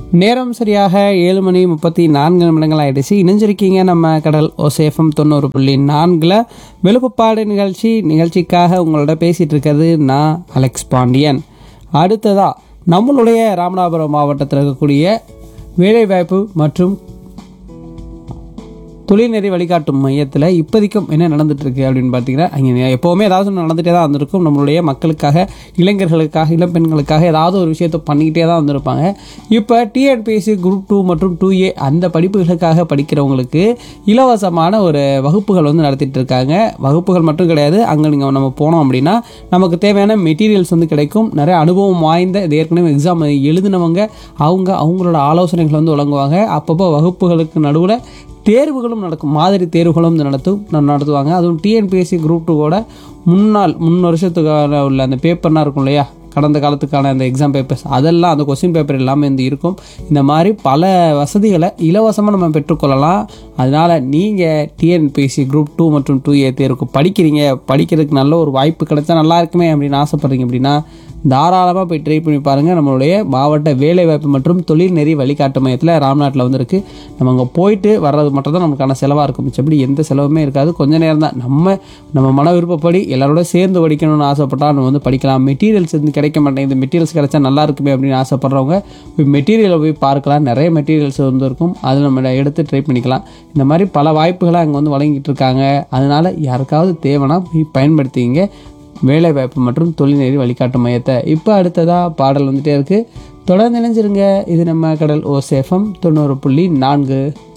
நேரம் சரியாக ஏழு மணி முப்பத்தி நான்கு நிமிடங்கள் ஆயிடுச்சு இணைஞ்சிருக்கீங்க நம்ம கடல் ஓசேஃபம் தொண்ணூறு புள்ளி நான்கில் விழுப்புப்பாடு நிகழ்ச்சி நிகழ்ச்சிக்காக உங்களோட பேசிகிட்டு இருக்கிறது நான் அலெக்ஸ் பாண்டியன் அடுத்ததா நம்மளுடைய ராமநாதபுரம் மாவட்டத்தில் இருக்கக்கூடிய வேலைவாய்ப்பு மற்றும் தொழில்நெறி வழிகாட்டும் மையத்தில் இப்போதைக்கும் என்ன நடந்துட்டு இருக்கு அப்படின்னு பார்த்தீங்கன்னா அங்கே எப்போவுமே ஏதாவது ஒன்று நடந்துகிட்டே தான் வந்திருக்கும் நம்மளுடைய மக்களுக்காக இளைஞர்களுக்காக இளம் பெண்களுக்காக ஏதாவது ஒரு விஷயத்தை பண்ணிக்கிட்டே தான் வந்திருப்பாங்க இப்போ டிஎன்பிஎஸ்சி குரூப் டூ மற்றும் டூ ஏ அந்த படிப்புகளுக்காக படிக்கிறவங்களுக்கு இலவசமான ஒரு வகுப்புகள் வந்து நடத்திட்டு இருக்காங்க வகுப்புகள் மட்டும் கிடையாது அங்கே நீங்கள் நம்ம போனோம் அப்படின்னா நமக்கு தேவையான மெட்டீரியல்ஸ் வந்து கிடைக்கும் நிறைய அனுபவம் வாய்ந்த இது ஏற்கனவே எக்ஸாம் எழுதினவங்க அவங்க அவங்களோட ஆலோசனைகள் வந்து வழங்குவாங்க அப்பப்போ வகுப்புகளுக்கு நடுவில் தேர்வுகளும் நடக்கும் மாதிரி தேர்வுகளும் வந்து நடத்தும் ந- நடத்துவாங்க அதுவும் டிஎன்பிஎஸ்சி குரூப் டூவோட முன்னாள் முன் வருஷத்துக்கான உள்ள அந்த பேப்பர்லாம் இருக்கும் இல்லையா கடந்த காலத்துக்கான அந்த எக்ஸாம் பேப்பர்ஸ் அதெல்லாம் அந்த கொஸ்டின் பேப்பர் எல்லாமே வந்து இருக்கும் இந்த மாதிரி பல வசதிகளை இலவசமாக நம்ம பெற்றுக்கொள்ளலாம் அதனால் நீங்கள் டிஎன்பிஎஸ்சி குரூப் டூ மற்றும் டூ ஏ தேர்வுக்கு படிக்கிறீங்க படிக்கிறதுக்கு நல்ல ஒரு வாய்ப்பு கிடைச்சா நல்லா இருக்குமே அப்படின்னு ஆசைப்பட்றீங்க அப்படின்னா தாராளமாக போய் ட்ரை பண்ணி பாருங்கள் நம்மளுடைய மாவட்ட வேலைவாய்ப்பு மற்றும் தொழில் நெறி வழிகாட்டு மையத்தில் ராம்நாட்டில் வந்து இருக்குது நம்ம அங்கே போயிட்டு வர்றது மட்டும் தான் நமக்கான செலவாக இருக்கும் மிச்சப்படி எந்த செலவுமே இருக்காது கொஞ்ச நேரம் தான் நம்ம நம்ம மன விருப்பப்படி எல்லாரோட சேர்ந்து படிக்கணும்னு ஆசைப்பட்டா நம்ம வந்து படிக்கலாம் மெட்டீரியல்ஸ் வந்து கிடைக்க மாட்டேங்குது மெட்டீரியல்ஸ் கிடைச்சா நல்லா இருக்குமே அப்படின்னு ஆசைப்படுறவங்க போய் மெட்டீரியலை போய் பார்க்கலாம் நிறைய மெட்டீரியல்ஸ் வந்து இருக்கும் அது நம்ம எடுத்து ட்ரை பண்ணிக்கலாம் இந்த மாதிரி பல வாய்ப்புகளை அங்கே வந்து வழங்கிட்டு இருக்காங்க அதனால் யாருக்காவது தேவைன்னா போய் பயன்படுத்திங்க வேலைவாய்ப்பு மற்றும் தொழில்நெறி வழிகாட்டு மையத்தை இப்போ அடுத்ததாக பாடல் வந்துட்டே இருக்குது தொடர்ந்து இணைஞ்சிருங்க இது நம்ம கடல் ஓசேஃபம் தொண்ணூறு புள்ளி நான்கு